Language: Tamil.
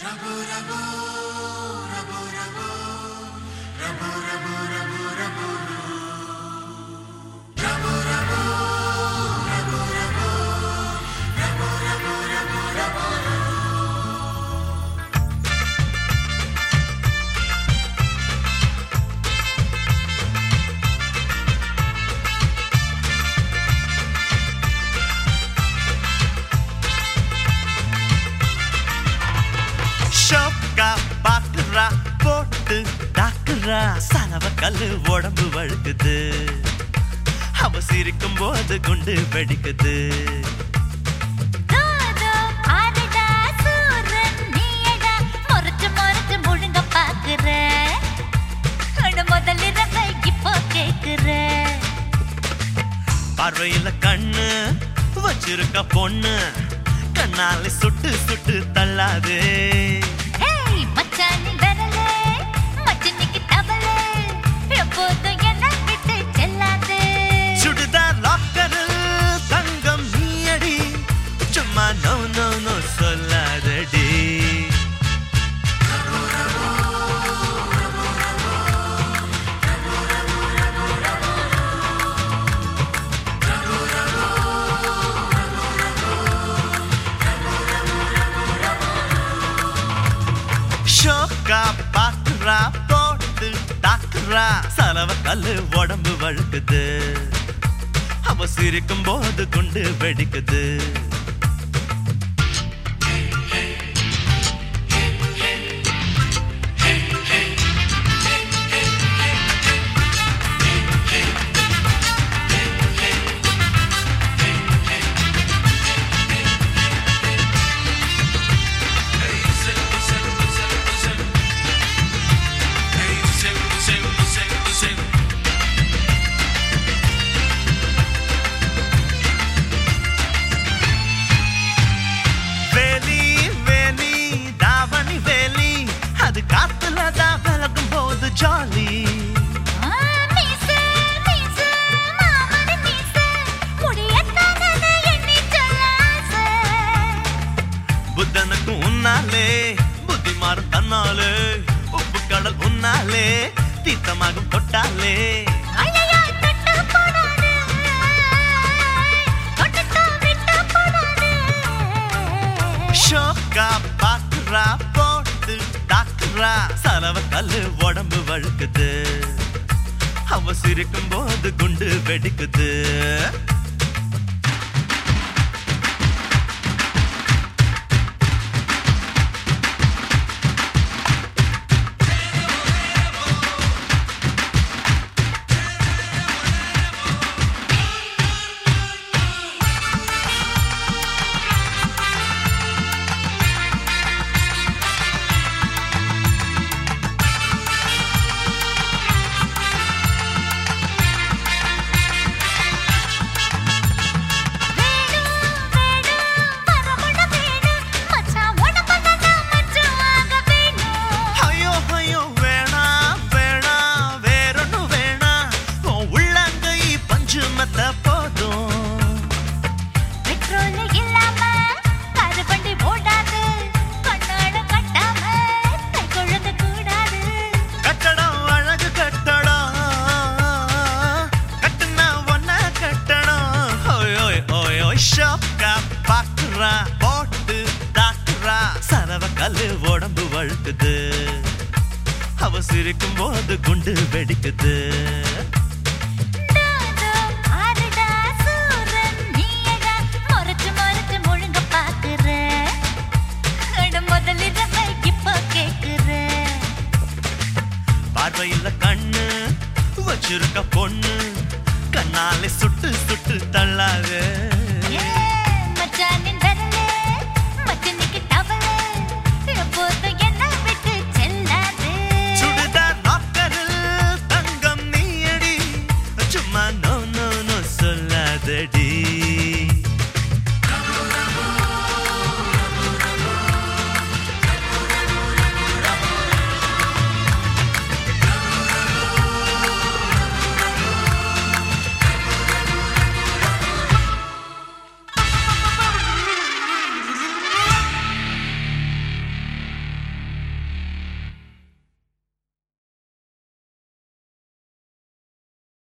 ஷோக்கா பாக்குறா போட்டு தாக்குறா சலவ கல்லு உடம்பு வழுக்குது அவ சிரிக்கும் போது குண்டு வெடிக்குது தூது ஆடுடா சூரன் நீயடா முறைச்சு முறைச்சு முழுங்க பாக்குற அட முதல்ல இரவை இப்போ கேக்குற பார்வையில கண்ணு வச்சிருக்க பொண்ணு கண்ணால சுட்டு சுட்டு தள்ளாது ஏய் மச்சான் நீ வரலே மச்சனிக்கு தவளே எப்போதும் என்ன விட்டு செல்லாது சுடுதார் லாக்கரில் தங்கம் நீயடி சும்மா நோ நோ நோ சொல்லாதடி ஷோக்கா பாக்குறா போட்டு தாக்குறா சலவ கல்லு உடம்பு வழுக்குது அவ சிரிக்கும் போது குண்டு வெடிக்குது வேலி வேலி தாவணி வேலி அது காத்துல தான் விலகும் போது ஜாலி ஆ, மீசை, மீசை, மாமடி மீசை, முடியத்தானே எண்ணி சொல்ல ஆசை. புத்தனுக்கும் உன்னாலே புத்தி மாறும் தன்னாலே உப்பு கடல் உன்னாலே தீர்த்தமாகும் தொட்டாலே ஐயையோ, தொட்டு போடாதே. தொட்டுட்டா விட்டு போடாதே. ஷோக்கா பாக்குறா போட்டு தாக்குறா சலவ கல்லு உடம்பு வழுக்குது அவ சிரிக்கும் போது குண்டு வெடிக்குது வேணும், வேணும், வரமுட வேணும். மச்சான் உனக்குதான் மச்சான் ஆக வேணும். ஐயோ ஐயோ வேணா வேணா வேறொன்னு வேணா உன் உள்ளங்கை பஞ்சு மத்த போதும் பெட்ரோல் இல்லாம காரு வண்டி ஓடாது கண்ணாட கட்டாம கை கொழுந்து கூடாது கட்டடம் அழகு கட்டடம் கட்டுனா ஒன்ன கட்டடம் ஓய் ஓய் ஓய் ஓய் ஷோக்கா பாக்குறா போட்டு தாக்குறா சரவ கல்லு உடம்பு வழுக்குது அவ சிரிக்கும் போது குண்டு வெடிக்குது தாதோ ஆடுடா சூரன் நீயடா முறைச்சு முறைச்சு முழுங்க பாக்குற அட முதல்ல இரவை இப்போ கேக்குற பார்வையில கண்ணு வச்சிருக்க பொண்ணு கண்ணாலே சுட்டு சுட்டு தள்ளாது